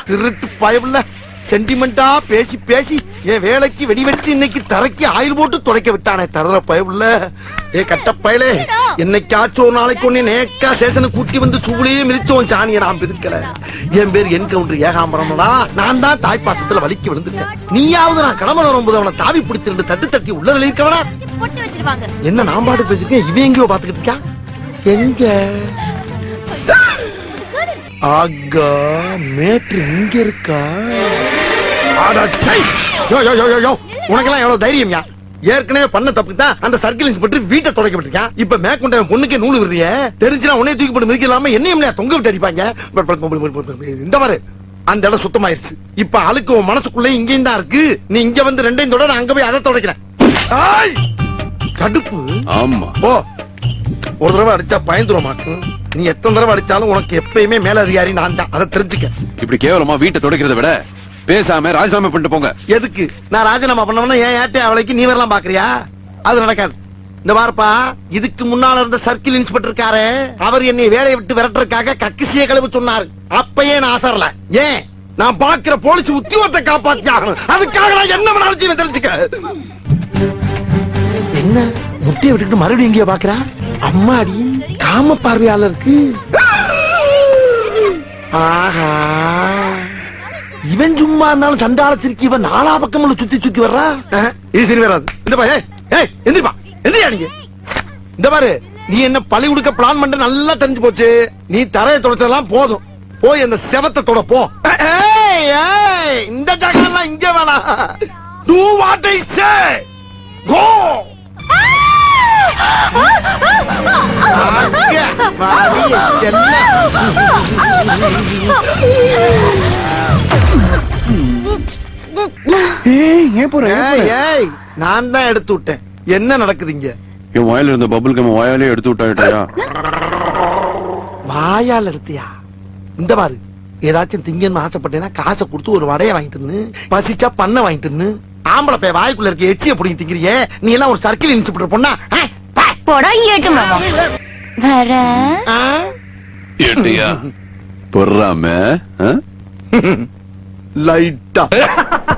திருட்டு பயவுல சென்டிமெண்டா பேசி பேசி என் வேலைக்கு வெடி வச்சு இன்னைக்கு தரைக்கு ஆயில் போட்டு துடைக்க விட்டானே தரல பயவுல ஏ கட்ட பயலே என்னைக்காச்சும் ஒரு நாளைக்கு ஒண்ணு நேக்கா சேசனை கூட்டி வந்து சூளையே மிதிச்சோம் சாணியை நான் பிரிக்கல என் பேர் என்கவுண்டர் ஏகாம்பரம்டா நான் தான் தாய்ப்பாசத்துல வலிக்கு விழுந்துட்டேன் நீயாவது நான் கடமை வரும்போது அவனை தாவி பிடிச்சு ரெண்டு தட்டு தட்டி உள்ளதுல இருக்கவனா பொட்டு வச்சிருவாங்க என்ன நான் பாட்டு பேசிருக்கேன் இவன் எங்கேயோ பாத்துக்கிட்டு இருக்கான் எங்க ஆகா மேட்ரு இங்க இருக்கா அட சை! யோ யோ யோ யோ யோ உனக்கெல்லாம் எவ்வளவு தைரியம்யா ஏற்கனவே பண்ண தப்புக்கு தான் அந்த சர்க்கிள் இன்ஸ்பெக்டர் வீட்டை தொடக்க விட்டுருக்கான் இப்ப மேற்கொண்ட என் பொண்ணுக்கே நூல் விடுறிய தெரிஞ்சுனா உன்னைய தூக்கி போட்டு மிதிக்க இல்லாம என்னையும் இல்லையா தொங்க விட்டு அடிப்பாங்க but but but but but but இந்த மாதிரி அந்த இடம் சுத்தமாயிருச்சு இப்ப அழுக்கு உன் மனசுக்குள்ள இங்கேயும் தான் இருக்கு நீ இங்க வந்து ரெண்டையும் தொட நான் அங்க போய் அதை தொடக்கிறேன் ஆய்! கடுப்பு ஆமா ஓ ஒரு தடவை அடிச்சா பயந்துருமாக்கும் நீ எத்தனை தடவை அடிச்சாலும் உனக்கு எப்பயுமே மேல அதிகாரி நான் தான் அதை தெரிஞ்சுக்க இப்படி கேவலமா வீட்டை துடைக்கிறத விட பேசாம ராஜினாமா பண்ணிட்டு போங்க எதுக்கு நான் ராஜினாமா பண்ணவனா ஏன் ஏட்டை அவளைக்கு நீ வரலாம் பாக்குறியா அது நடக்காது இந்த பாருப்பா இதுக்கு முன்னால இருந்த சர்க்கிள் இன்ஸ்பெக்டர் இருக்காரு அவர் என்னை வேலையை விட்டு விரட்டுறதுக்காக கக்கிசிய கழுவு சொன்னாரு அப்பயே நான் அசரல ஏன் நான் பாக்குற போலீஸ் உத்தியோகத்தை காப்பாத்தி ஆகணும் அதுக்காக நான் என்ன வேணாலும் செய்வேன் தெரிஞ்சுக்க என்ன முட்டையை விட்டுட்டு மறுபடியும் எங்கேயோ பாக்குறா அம்மாடி காம பார்வையாளருக்கு ஆஹா இவன் சும்மா இருந்தாலும் சண்டாளத்திற்கு இவன் நாலா பக்கம் சுத்தி சுத்தி வர்றா அஹ், இது சரி வராது இந்த பா ஏய் ஏய் எந்திரிப்பா எந்திரியா நீங்க இந்த பாரு நீ என்ன பழி கொடுக்க பிளான் பண்ண நல்லா தெரிஞ்சு போச்சு நீ தரையை தொடச்சதெல்லாம் போதும் போய் அந்த செவத்தை தொட போ ஏய், ஏய், இந்த ஜகெல்லாம் இங்க வேணாம் டூ வாட் ஐ சே கோ ஏய் ஏன் போற ஏய் நான் தான் எடுத்து விட்டேன் என்ன நடக்குது இங்க என் வாயில இருந்த பபுள் கம் வாயாலே எடுத்து விட்டாயா வாயால் எடுத்தியா இந்த பாரு ஏதாச்சும் திங்கன்னு ஆசைப்பட்டேன்னா காசை கொடுத்து ஒரு வடையை வாங்கி தின்னு பசிச்சா பண்ண வாங்கி தின்னு ஆம்பளை பைய வாய்க்குள்ள இருக்க எச்சிய புடிங்கி திங்கிறியே நீ எல்லாம் ஒரு சர்க்கிள் இன்ஸ்பெக்டர் பொண்ணா ஆ? பா. போடா ஏட்டு மாமா வர ஆ? ஏட்டியா பொறாம லைட்டா